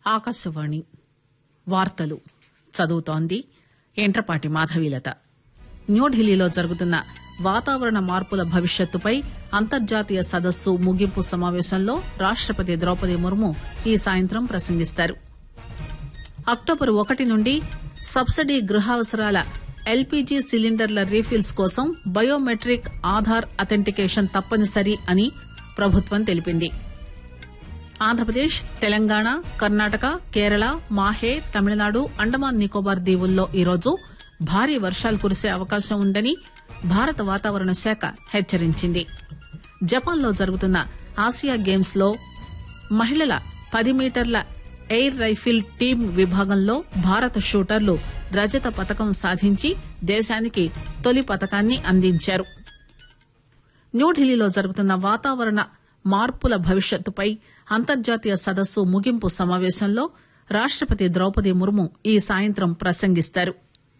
ఆకాశవాణి వార్తలు చదువుతోంది ఎంట్రపాటి మాధవీలత న్యూఢిల్లీలో జరుగుతున్న వాతావరణ మార్పుల భవిష్యత్తుపై అంతర్జాతీయ సదస్సు ముగింపు సమావేశంలో రాష్టపతి ద్రౌపది ముర్ము ఈ సాయంత్రం ప్రసంగిస్తారు అక్టోబర్ ఒకటి నుండి సబ్సిడీ గృహావసరాల ఎల్పీజీ సిలిండర్ల రీఫిల్స్ కోసం బయోమెట్రిక్ ఆధార్ అథెంటికేషన్ తప్పనిసరి అని ప్రభుత్వం తెలిపింది ఆంధ్రప్రదేశ్ తెలంగాణ కర్ణాటక కేరళ మాహే తమిళనాడు అండమాన్ నికోబార్ దీవుల్లో ఈరోజు భారీ వర్షాలు కురిసే అవకాశం ఉందని భారత వాతావరణ శాఖ హెచ్చరించింది జపాన్ లో జరుగుతున్న ఆసియా గేమ్స్ లో మహిళల పది మీటర్ల ఎయిర్ రైఫిల్ టీం విభాగంలో భారత షూటర్లు రజత పతకం సాధించి దేశానికి తొలి పతకాన్ని అందించారు న్యూఢిల్లీలో జరుగుతున్న వాతావరణ మార్పుల భవిష్యత్తుపై అంతర్జాతీయ సదస్సు ముగింపు సమావేశంలో రాష్టపతి ద్రౌపది ముర్ము ఈ సాయంత్రం ప్రసంగిస్తారు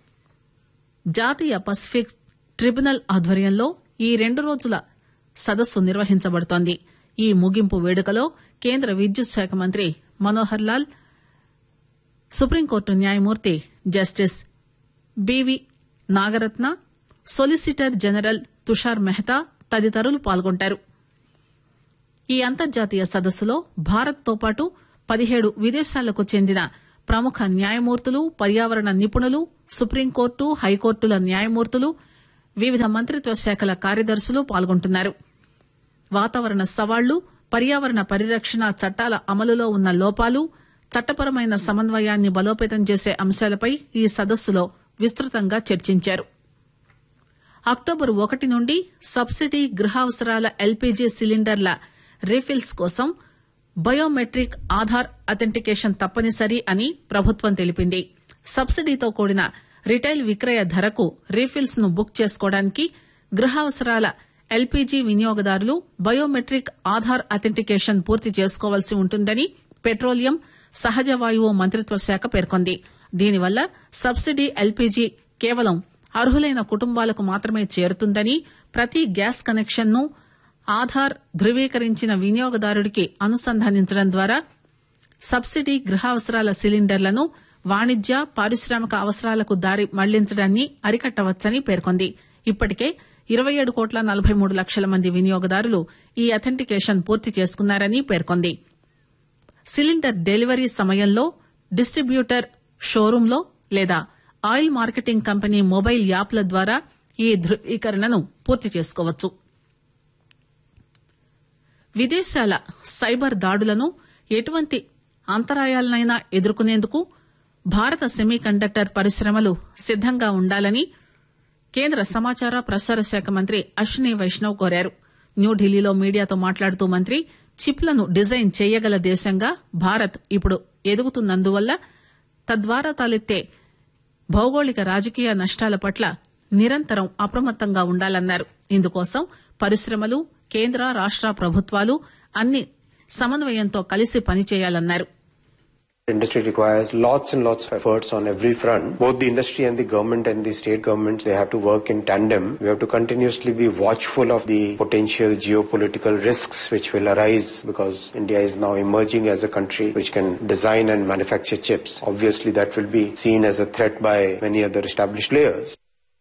జాతీయ పసిఫిక్ ట్రిబ్యునల్ ఆధ్వర్యంలో ఈ రెండు రోజుల సదస్సు నిర్వహించబడుతోంది ఈ ముగింపు వేడుకలో కేంద్ర విద్యుత్ శాఖ మంత్రి మనోహర్ లాల్ సుప్రీంకోర్టు న్యాయమూర్తి justice B V Nagarathna solicitor general Tushar Mehta తదితరులు పాల్గొంటారు ఈ అంతర్జాతీయ సదస్సులో భారత్ తో పాటు పదిహేడు విదేశాలకు చెందిన ప్రముఖ న్యాయమూర్తులు పర్యావరణ నిపుణులు సుప్రీంకోర్టు హైకోర్టుల న్యాయమూర్తులు వివిధ మంత్రిత్వ శాఖల కార్యదర్శులు పాల్గొంటున్నారు వాతావరణ సవాళ్లు పర్యావరణ పరిరక్షణ చట్టాల అమలులో ఉన్న లోపాలు చట్టపరమైన సమన్వయాన్ని బలోపేతం చేసే అంశాలపై ఈ సదస్సులో విస్తృతంగా చర్చించారు అక్టోబర్ ఒకటి నుండి సబ్సిడీ గృహావసరాల ఎల్పీజీ సిలిండర్ల రీఫిల్స్ కోసం బయోమెట్రిక్ ఆధార్ అథెంటికేషన్ తప్పనిసరి అని ప్రభుత్వం తెలిపింది సబ్సిడీతో కూడిన రిటైల్ విక్రయ ధరకు రీఫిల్స్ ను బుక్ చేసుకోవడానికి గృహావసరాల ఎల్పీజీ వినియోగదారులు బయోమెట్రిక్ ఆధార్ అథెంటికేషన్ పూర్తి చేసుకోవాల్సి ఉంటుందని పెట్రోలియం సహజ వాయువు మంత్రిత్వ శాఖ పేర్కొంది దీనివల్ల సబ్సిడీ ఎల్పీజీ కేవలం అర్హులైన కుటుంబాలకు మాత్రమే చేరుతుందని ప్రతి గ్యాస్ కనెక్షన్ ను ఆధార్ ధృవీకరించిన వినియోగదారుడికి అనుసంధానించడం ద్వారా సబ్సిడీ గృహావసరాల సిలిండర్లను వాణిజ్య పారిశ్రామిక అవసరాలకు దారి మళ్లించడాన్ని అరికట్టవచ్చని పేర్కొంది ఇప్పటికే ఇరవై ఏడు కోట్ల నలభై మూడు లక్షల మంది వినియోగదారులు ఈ అథెంటికేషన్ పూర్తి చేసుకున్నారని పేర్కొంది సిలిండర్ డెలివరీ సమయంలో డిస్టిబ్యూటర్ షోరూంలో లేదా ఆయిల్ మార్కెటింగ్ కంపెనీ మొబైల్ యాప్ల ద్వారా ఈ ధృవీకరణను పూర్తి చేసుకోవచ్చు విదేశాల సైబర్ దాడులను ఎటువంటి అంతరాయాలనైనా ఎదుర్కొనేందుకు భారత సెమీ కండక్టర్ పరిశ్రమలు సిద్దంగా ఉండాలని కేంద్ర సమాచార ప్రసార శాఖ మంత్రి అశ్విని వైష్ణవ్ కోరారు న్యూఢిల్లీలో మీడియాతో మాట్లాడుతూ మంత్రి చిప్లను డిజైన్ చేయగల దేశంగా భారత్ ఇప్పుడు ఎదుగుతున్నందువల్ల తద్వారా తలెత్తే భౌగోళిక రాజకీయ నష్టాల పట్ల నిరంతరం అప్రమత్తంగా ఉండాలన్నారు ఇందుకోసం పరిశ్రమలు కేంద్ర రాష్ట ప్రభుత్వాలు అన్ని సమన్వయంతో కలిసి పనిచేయాలన్నారు Industry requires lots and lots of efforts on every front. Both the industry and the government and the state governments, they have to work in tandem. We have to continuously be watchful of the potential geopolitical risks which will arise because India is now emerging as a country which can design and manufacture chips. Obviously, that will be seen as a threat by many other established players.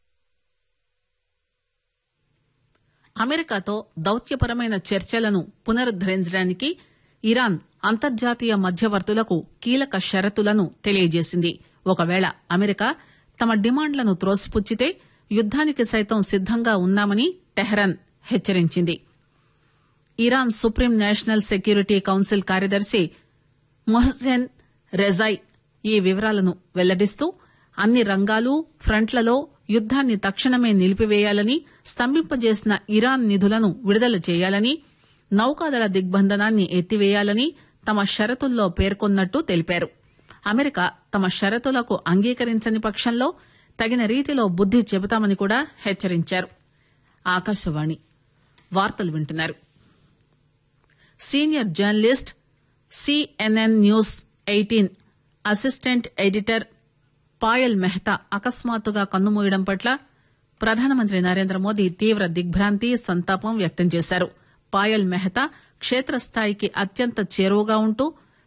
అమెరికాతో దౌత్యపరమైన చర్చలను పునరుద్దరించడానికి Iran అంతర్జాతీయ మధ్యవర్తులకు కీలక షరతులను తెలియజేసింది ఒకవేళ America తమ డిమాండ్లను త్రోసిపుచ్చితే యుద్దానికి సైతం సిద్దంగా ఉన్నామని టెహ్రాన్ హెచ్చరించింది Iran supreme national security council కార్యదర్శి మొహ్సెన్ రెజాయ్ ఈ వివరాలను వెల్లడిస్తూ అన్ని రంగాలు ఫ్రంట్లలో యుద్దాన్ని తక్షణమే నిలిపివేయాలని స్తంభింపజేసిన ఇరాన్ నిధులను విడుదల చేయాలని నౌకాదళ దిగ్బంధనాన్ని ఎత్తివేయాలని తమ షరతుల్లో పేర్కొన్నట్టు తెలిపారు అమెరికా తమ షరతులకు అంగీకరించని పక్షంలో తగిన రీతిలో బుద్ది చెబుతామని కూడా హెచ్చరించారు ఆకాశవాణి వార్తలు వింటున్నారు senior journalist CNN news eighteen assistant editor Payal Mehta అకస్మాత్తుగా కన్నుమూయడం పట్ల ప్రధానమంత్రి నరేంద్ర మోదీ తీవ్ర దిగ్భ్రాంతి సంతాపం వ్యక్తం చేశారు పాయల్ మెహతా క్షేత్రస్థాయికి అత్యంత చేరువగా ఉంటూ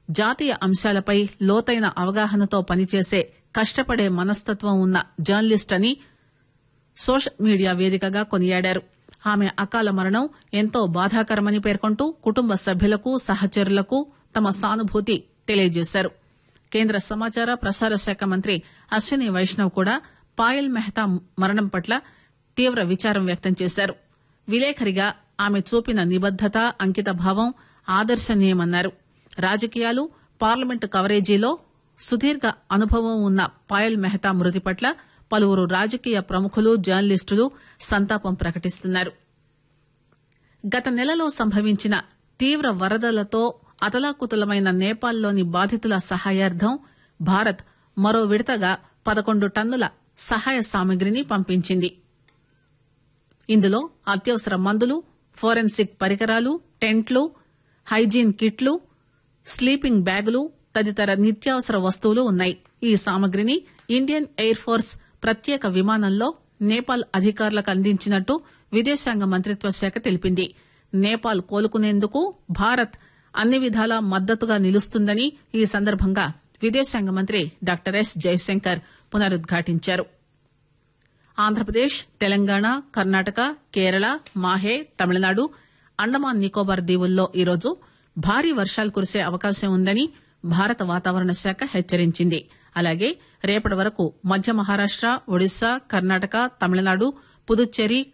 జాతీయ అంశాలపై లోతైన అవగాహనతో పనిచేసే కష్టపడే మనస్తత్వం ఉన్న జర్నలిస్ట్ అని సోషల్ మీడియా వేదికగా కొనియాడారు ఆమె అకాల మరణం ఎంతో బాధాకరమని పేర్కొంటూ కుటుంబ సభ్యులకు సహచరులకు తమ సానుభూతి తెలియజేశారు కేంద్ర సమాచార ప్రసార శాఖ మంత్రి అశ్విని వైష్ణవ్ కూడా పాయల్ మెహతా మరణం పట్ల తీవ్ర విచారం వ్యక్తం చేశారు విలేఖరిగా ఆమె చూపిన నిబద్దత అంకితభావం ఆదర్శనీయమన్నారు రాజకీయాలు పార్లమెంటు కవరేజీలో సుదీర్ఘ అనుభవం ఉన్న పాయల్ మెహతా మృతి పట్ల పలువురు రాజకీయ ప్రముఖులు జర్నలిస్టులు సంతాపం ప్రకటిస్తున్నారు గత నెలలో సంభవించిన తీవ్ర వరదలతో అతలాకుతలమైన నేపాల్లోని బాధితుల సహాయార్థం భారత్ మరో విడతగా పదకొండు టన్నుల సహాయ సామగ్రిని పంపించింది ఇందులో అత్యవసర మందులు ఫోరెన్సిక్ పరికరాలు టెంట్లు హైజీన్ కిట్లు స్లీపింగ్ బ్యాగులు తదితర నిత్యావసర వస్తువులు ఉన్నాయి ఈ సామగ్రిని ఇండియన్ ఎయిర్ ఫోర్స్ ప్రత్యేక విమానంలో నేపాల్ అధికారులకు అందించినట్టు విదేశాంగ మంత్రిత్వ శాఖ తెలిపింది నేపాల్ కోలుకునేందుకు భారత్ అన్ని విధాలా మద్దతుగా నిలుస్తుందని ఈ సందర్భంగా విదేశాంగ మంత్రి డాక్టర్ ఎస్ జయశంకర్ పునరుద్ఘాటించారు ఆంధ్రప్రదేశ్ తెలంగాణ కర్ణాటక కేరళ మాహే తమిళనాడు అండమాన్ నికోబార్ దీవుల్లో ఈరోజు భారీ వర్షాలు కురిసే అవకాశం ఉందని భారత వాతావరణ శాఖ హెచ్చరించింది అలాగే రేపటి వరకు మధ్య మహారాష్ట ఒడిశా కర్ణాటక తమిళనాడు పుదుచ్చేరి